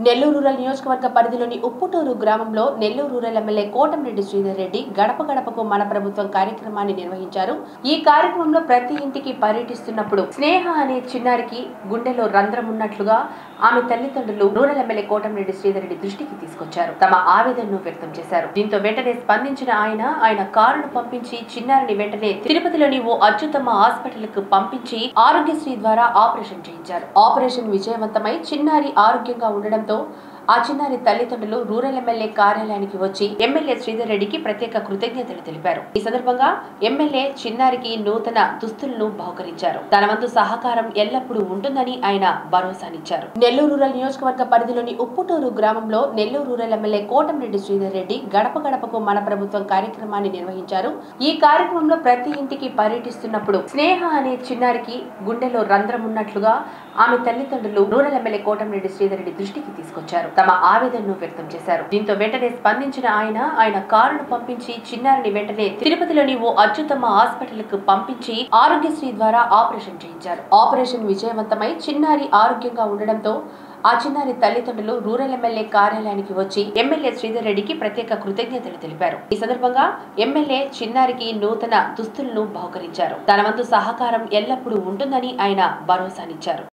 Nellore rural నియోజకవర్గ పరిధిలోని ఉప్పుటూరు గ్రామంలో నెల్లూరు రూరల్ ఎమ్మెల్యే కోటంరెడ్డి శ్రీధర్ రెడ్డి గడప గడపకు మన ప్రభుత్వం కార్యక్రమాన్ని నిర్వహించారు ఈ కార్యక్రమంలో ప్రతి ఇంటికి పర్యటిస్తున్నప్పుడు స్నేహ అనే చిన్నారికి గుండెలో రంధ్రం ఉన్నట్లుగా ఆమె తల్లిదండ్రులు రూరల్ ఎమ్మెల్యే కోటంరెడ్డి శ్రీధర్ రెడ్డి దృష్టికి తీసుకొచ్చారు తమ ఆవేదనను వ్యక్తం చేశారు దీంతో వెంటనే స్పందించిన ఆయన ఆయన కారును పంపించి చిన్నారిని వెంటనే తిరుపతిలోని ఓ అత్యుత్తమ హాస్పిటల్ కు పంపించి ఆరోగ్యశ్రీ ద్వారా ఆపరేషన్ చేయించారు ఆపరేషన్ విజయవంతమై చిన్నారి ఆరోగ్యంగా ఉండడంతో ఆ చిన్నారి తల్లిదండ్రులు రూరల్ ఎమ్మెల్యే కార్యాలయానికి వచ్చి ఎమ్మెల్యే శ్రీధర్ రెడ్డికి ప్రత్యేక కృతజ్ఞతలు తెలిపారు ఈ సందర్భంగా ఎమ్మెల్యే చిన్నారికి నూతన దుస్తులను బహుకరించారు తన వంతు సహకారం ఎల్లప్పుడూ ఉంటుందని ఆయన భరోసానిచ్చారు నెల్లూరు రూరల్ నియోజకవర్గ పరిధిలోని ఉప్పుటూరు గ్రామంలో నెల్లూరు రూరల్ ఎమ్మెల్యే కోటంరెడ్డి శ్రీధర్ రెడ్డి గడప గడపకు మన ప్రభుత్వం కార్యక్రమాన్ని నిర్వహించారు ఈ కార్యక్రమంలో ప్రతి ఇంటికి పర్యటిస్తున్నప్పుడు స్నేహ అనే చిన్నారికి గుండెలో రంధ్రం ఉన్నట్లుగా ఆమె తల్లిదండ్రులు రూరల్ ఎమ్మెల్యే కోటంరెడ్డి శ్రీధర్ రెడ్డి దృష్టికి తీసుకొచ్చారు తమ ఆవేదనను వ్యక్తం చేశారు దీంతో వెంటనే స్పందించిన ఆయన ఆయన కారును పంపించి చిన్నారిని వెంటనే తిరుపతిలోని ఓ అత్యుత్తమ హాస్పిటల్ కు పంపించి ఆరోగ్యశ్రీ ద్వారా ఆపరేషన్ చేయించారు ఆపరేషన్ విజయవంతమై చిన్నారి ఆరోగ్యంగా ఉండడంతో ఆ చిన్నారి తల్లిదండ్రులు రూరల్ ఎమ్మెల్యే కార్యాలయానికి వచ్చి ఎమ్మెల్యే శ్రీధర్ రెడ్డికి ప్రత్యేక కృతజ్ఞతలు తెలిపారు ఈ సందర్భంగా ఎమ్మెల్యే చిన్నారికి నూతన దుస్తులను బహుకరించారు తన వంతు సహకారం ఎల్లప్పుడూ ఉంటుందని ఆయన భరోసానిచ్చారు